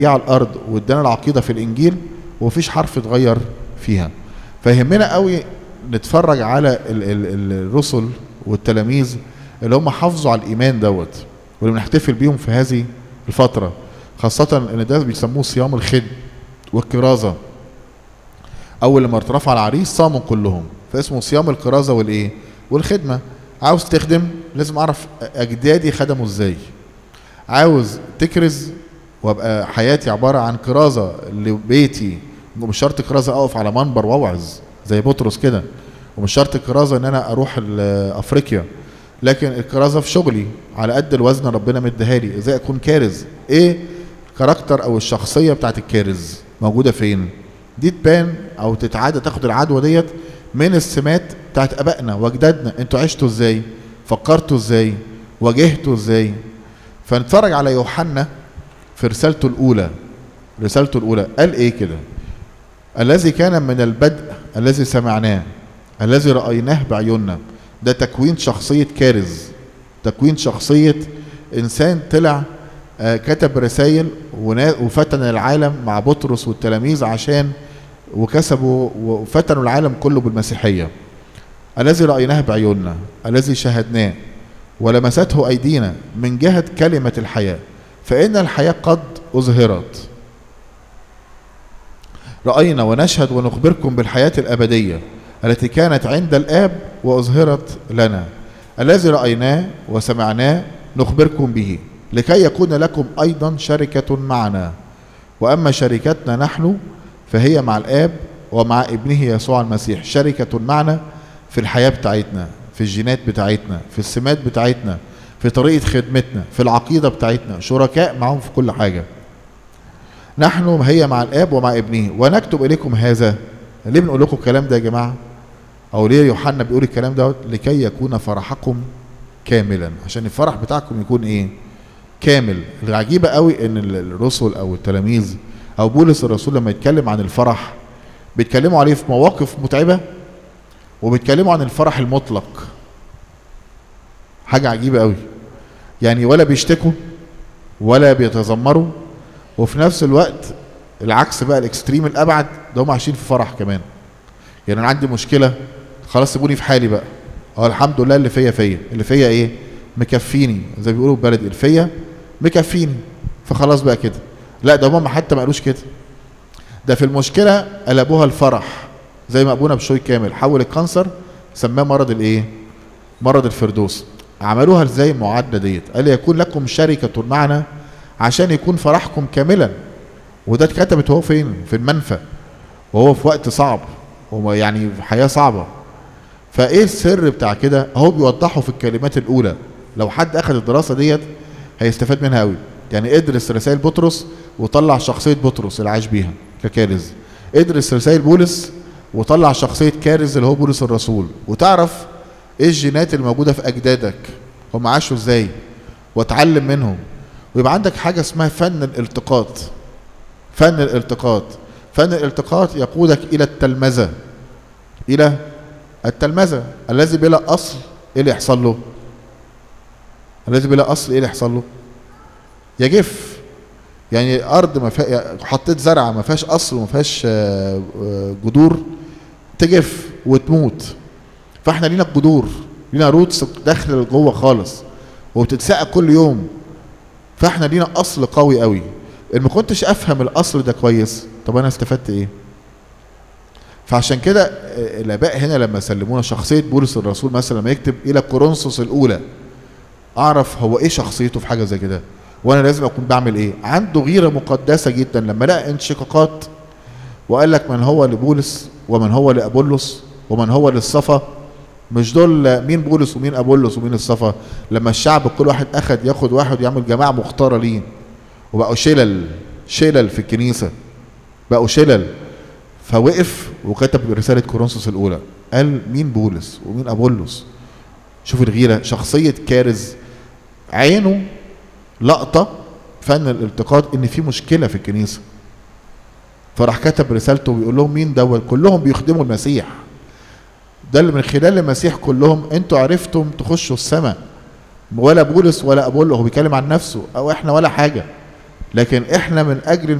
على الارض وادانا العقيده في الانجيل ومفيش حرف اتغير فيها فيهمنا قوي نتفرج على ال ال الرسل والتلاميذ اللي هم حافظوا على الايمان دوت واللي بنحتفل بيهم في هذه الفتره خاصه ان ده بيسموه صيام الخد والكرازه اول لما اترفع العريس صاموا كلهم فاسمه صيام الكرازه والايه والخدمه عاوز تخدم لازم اعرف اجدادي خدموا ازاي عاوز تكرز وابقى حياتي عباره عن كرازه لبيتي مش شرط كرازه اقف على منبر واوعظ زي بطرس كده ومش شرط الكرازه ان انا اروح افريقيا لكن الكرازه في شغلي على قد الوزن ربنا مديها لي ازاي اكون كارز ايه الكاركتر او الشخصيه بتاعت الكارز موجوده فين دي تبان او تتعادى تاخد العدوى ديت من السمات بتاعت ابائنا واجدادنا انتوا عشتوا ازاي فكرتوا ازاي واجهتوا ازاي فنتفرج على يوحنا في رسالته الاولى رسالته الاولى قال ايه كده الذي كان من البدء الذي سمعناه الذي رايناه بعيوننا ده تكوين شخصيه كارز تكوين شخصيه انسان طلع آه كتب رسائل وفتن العالم مع بطرس والتلاميذ عشان وكسبوا وفتنوا العالم كله بالمسيحيه الذي رايناه بعيوننا الذي شاهدناه ولمسته ايدينا من جهه كلمه الحياه فان الحياه قد اظهرت راينا ونشهد ونخبركم بالحياه الابديه التي كانت عند الاب واظهرت لنا الذي رايناه وسمعناه نخبركم به لكي يكون لكم ايضا شركه معنا واما شركتنا نحن فهي مع الاب ومع ابنه يسوع المسيح شركه معنا في الحياه بتاعتنا في الجينات بتاعتنا في السمات بتاعتنا في طريقه خدمتنا في العقيده بتاعتنا شركاء معهم في كل حاجه نحن هي مع الاب ومع ابنه ونكتب اليكم هذا ليه بنقول لكم الكلام ده يا جماعه او ليه يوحنا بيقول الكلام ده لكي يكون فرحكم كاملا عشان الفرح بتاعكم يكون ايه كامل العجيبه قوي ان الرسل او التلاميذ او بولس الرسول لما يتكلم عن الفرح بيتكلموا عليه في مواقف متعبه وبيتكلموا عن الفرح المطلق حاجه عجيبه قوي يعني ولا بيشتكوا ولا بيتذمروا وفي نفس الوقت العكس بقى الاكستريم الابعد ده هم عايشين في فرح كمان يعني انا عندي مشكله خلاص سيبوني في حالي بقى اه الحمد لله اللي فيا فيا اللي فيا ايه مكفيني زي ما بيقولوا بلدي اللي فيا مكفيني فخلاص بقى كده لا ده هم حتى ما قالوش كده ده في المشكله قلبوها الفرح زي ما ابونا بشوي كامل حول الكانسر سماه مرض الايه مرض الفردوس عملوها ازاي المعادله ديت قال يكون لكم شركه معنا عشان يكون فرحكم كاملا وده اتكتبت هو فين في المنفى وهو في وقت صعب هو يعني في حياه صعبه فايه السر بتاع كده هو بيوضحه في الكلمات الاولى لو حد اخذ الدراسه ديت هيستفاد منها قوي يعني ادرس رسائل بطرس وطلع شخصيه بطرس اللي عاش بيها ككارز ادرس رسائل بولس وطلع شخصيه كارز اللي هو بولس الرسول وتعرف ايه الجينات اللي موجوده في اجدادك هم عاشوا ازاي واتعلم منهم ويبقى عندك حاجه اسمها فن الالتقاط فن الالتقاط فن الالتقاط يقودك الى التلمذه الى التلمذه الذي بلا اصل ايه اللي يحصل له الذي بلا اصل ايه اللي يحصل له يجف يعني ارض ما فيها حطيت زرعه ما فيهاش اصل وما فيهاش جذور تجف وتموت فاحنا لينا جذور لينا روتس داخل جوه خالص وبتتسقى كل يوم فاحنا لينا اصل قوي قوي ان ما كنتش افهم الاصل ده كويس طب انا استفدت ايه فعشان كده الاباء هنا لما سلمونا شخصيه بولس الرسول مثلا لما يكتب الى كورنثوس الاولى اعرف هو ايه شخصيته في حاجه زي كده وانا لازم اكون بعمل ايه عنده غيره مقدسه جدا لما لقى انشقاقات وقال لك من هو لبولس ومن هو لابولس ومن هو للصفا مش دول مين بولس ومين ابولس ومين الصفا لما الشعب كل واحد اخد ياخد واحد يعمل جماعه مختاره ليه وبقوا شلل شلل في الكنيسه بقوا شلل فوقف وكتب رساله كورنثوس الاولى قال مين بولس ومين ابولس شوف الغيره شخصيه كارز عينه لقطه فن الالتقاط ان في مشكله في الكنيسه فراح كتب رسالته وبيقول لهم مين دوت كلهم بيخدموا المسيح ده اللي من خلال المسيح كلهم انتوا عرفتم تخشوا السماء ولا بولس ولا ابولو هو بيتكلم عن نفسه او احنا ولا حاجه لكن احنا من اجل